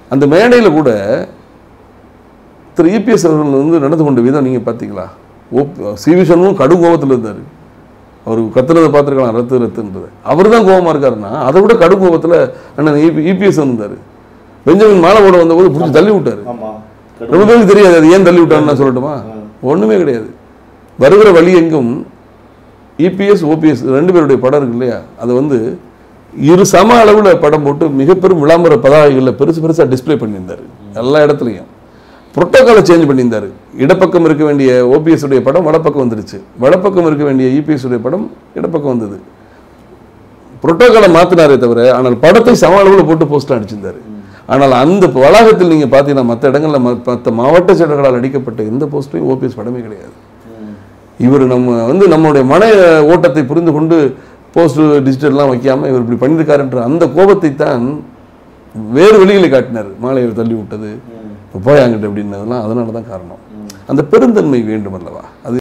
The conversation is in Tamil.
அந்த மேடையில் கூட திரு இபிஎஸ் அவர்கள் வந்து நடந்து கொண்ட விதம் நீங்கள் பார்த்தீங்களா ஓப் சிவி சண்முகம் கடும் கோபத்தில் இருந்தார் அவர் கத்துனதை பார்த்துருக்கலாம் ரத்து ரத்துன்றது அவர் தான் கோபமாக இருக்காருன்னா அதை விட கடும் கோபத்தில் அண்ணன் இபி இபிஎஸ் வந்தார் பெஞ்சமின் மாலை போட வந்தபோது பிடிச்சி தள்ளி விட்டார் ஆமா ரொம்ப பேருக்கு தெரியாது அது ஏன் தள்ளி விட்டாருன்னு நான் சொல்லட்டுமா ஒன்றுமே கிடையாது வருகிற வழி எங்கும் இபிஎஸ் ஓபிஎஸ் ரெண்டு பேருடைய படம் இருக்கு இல்லையா அது வந்து இரு சம அளவில் படம் போட்டு மிகப்பெரும் விளம்பர பதாகைகளில் பெருசு பெருசாக டிஸ்ப்ளே பண்ணியிருந்தார் எல்லா இடத்துலையும் புரோட்டோக்காலை சேஞ்ச் பண்ணியிருந்தார் இடப்பக்கம் இருக்க வேண்டிய ஓபிஎஸ் உடைய படம் வலப்பக்கம் வந்துருச்சு வலப்பக்கம் இருக்க வேண்டிய இபிஎஸ் உடைய படம் இடப்பக்கம் வந்தது புரோட்டோக்காலை மாற்றினாரே தவிர ஆனால் படத்தை சம அளவில் போட்டு போஸ்டர் அடிச்சிருந்தாரு ஆனால் அந்த வளாகத்தில் நீங்கள் பார்த்தீங்கன்னா மற்ற இடங்களில் மற்ற மாவட்ட செயலர்களால் அடிக்கப்பட்ட எந்த போஸ்டரையும் ஓபிஎஸ் படமே கிடையாது இவர் நம்ம வந்து நம்மளுடைய மன ஓட்டத்தை புரிந்து கொண்டு போஸ்ட் டிஜிட்டல்லாம் வைக்காம இவர் இப்படி பண்ணியிருக்காருன்ற அந்த கோபத்தை தான் வேறு வெளியில் காட்டினார் மாலையை தள்ளி விட்டது போயாங்கிட்ட அப்படின்னதெல்லாம் அதனால தான் காரணம் அந்த பெருந்தன்மை வேண்டும் அல்லவா அது